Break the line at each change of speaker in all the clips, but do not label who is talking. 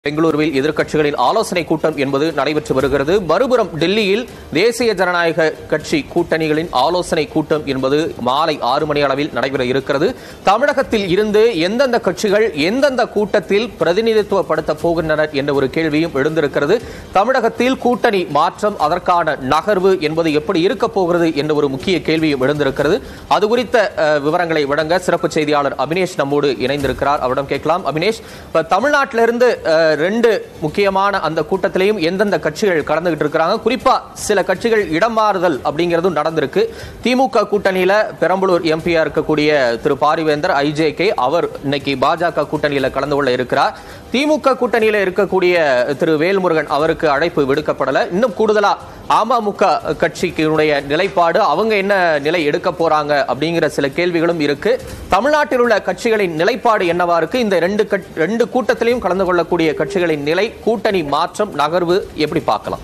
பெங்களூருவில் எதிர்க்கட்சிகளின் ஆலோசனை கூட்டம் என்பது நடைபெற்று வருகிறது மறுபுறம் டெல்லியில் தேசிய ஜனநாயக கட்சி கூட்டணிகளின் ஆலோசனை கூட்டம் என்பது மாலை ஆறு மணி அளவில் நடைபெற இருக்கிறது தமிழகத்தில் இருந்து எந்தெந்த கட்சிகள் எந்தெந்த கூட்டத்தில் பிரதிநிதித்துவப்படுத்த போகின்றனர் என்ற ஒரு கேள்வியும் எழுந்திருக்கிறது தமிழகத்தில் கூட்டணி மாற்றம் அதற்கான நகர்வு என்பது எப்படி இருக்க போகிறது என்ற ஒரு முக்கிய கேள்வியும் எழுந்திருக்கிறது அது குறித்த அஹ், விவரங்களை வழங்க சிறப்பு செய்தியாளர் அபினேஷ் நம்மோடு இணைந்திருக்கிறார் அவரிடம் கேட்கலாம் அபினேஷ் இப்ப தமிழ்நாட்டிலிருந்து அஹ், ரெண்டு முக்கியமான அந்த கூட்டத்திலையும் எந்தெந்த கட்சிகள் கலந்துகிட்டு இருக்கிறாங்க குறிப்பா சில கட்சிகள் இடம் மாறுதல் அப்படிங்கிறதும் நடந்திருக்கு திமுக கூட்டணியில பெரம்பலூர் எம்பியா இருக்கக்கூடிய திரு பாரிவேந்தர் ஐஜேகே அவர் இன்னைக்கு பாஜக கூட்டணியில கலந்து கொள்ள இருக்கிறார் திமுக கூட்டணியில இருக்கக்கூடிய திரு வேல்முருகன் அவருக்கு அழைப்பு விடுக்கப்படல இன்னும் கூடுதலா அமமுக கட்சிக்கினுடைய நிலைப்பாடு அவங்க என்ன நிலை எடுக்க போறாங்க அப்படிங்கிற சில கேள்விகளும் இருக்கு தமிழ்நாட்டில் உள்ள கட்சிகளின் நிலைப்பாடு என்னவா இருக்கு இந்த ரெண்டு கட்- ரெண்டு கூட்டத்திலையும் கலந்து கொள்ளக்கூடிய கட்சிகளின் நிலை கூட்டணி மாற்றம் நகர்வு எப்படி பார்க்கலாம்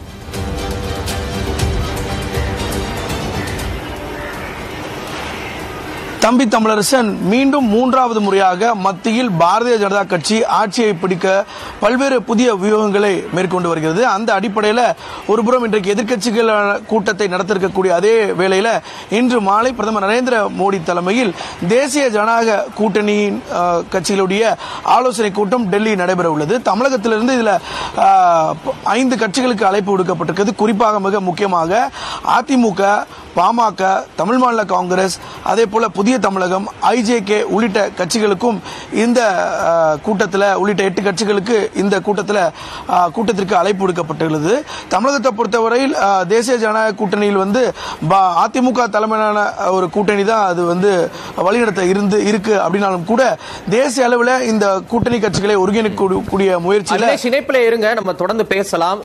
தம்பி தமிழரசன் மீண்டும் மூன்றாவது முறையாக மத்தியில் பாரதிய ஜனதா கட்சி ஆட்சியை பிடிக்க பல்வேறு புதிய வியூகங்களை மேற்கொண்டு வருகிறது அந்த அடிப்படையில் ஒருபுறம் இன்றைக்கு எதிர்க்கட்சிகள் கூட்டத்தை நடத்த இருக்கக்கூடிய அதே வேளையில் இன்று மாலை பிரதமர் நரேந்திர மோடி தலைமையில் தேசிய ஜனநாயக கூட்டணியின் அஹ், கட்சிகளுடைய ஆலோசனை கூட்டம் டெல்லி நடைபெற உள்ளது தமிழகத்திலிருந்து இதில் ஐந்து கட்சிகளுக்கு அழைப்பு விடுக்கப்பட்டிருக்கிறது குறிப்பாக மிக முக்கியமாக அதிமுக பாமக தமிழ் மாநில காங்கிரஸ் அதே போல புதிய தமிழகம் ஐஜேகே உள்ளிட்ட கட்சிகளுக்கும் இந்த கூட்டத்தில் உள்ளிட்ட எட்டு கட்சிகளுக்கு இந்த கூட்டத்தில் கூட்டத்திற்கு அழைப்பு விடுக்கப்பட்டுள்ளது தமிழகத்தை பொறுத்தவரையில் ஆ, தேசிய ஜனநாயக கூட்டணியில் வந்து பா- அதிமுக தலைமையிலான ஒரு கூட்டணி தான் அது வந்து வழிநடத்த இருந்து இருக்கு அப்படின்னாலும் கூட தேசிய அளவில் இந்த கூட்டணி கட்சிகளை ஒருங்கிணைக்கக்கூடிய முயற்சியில்
அகிலேஷ் இணைப்பில் இருங்க நம்ம தொடர்ந்து பேசலாம்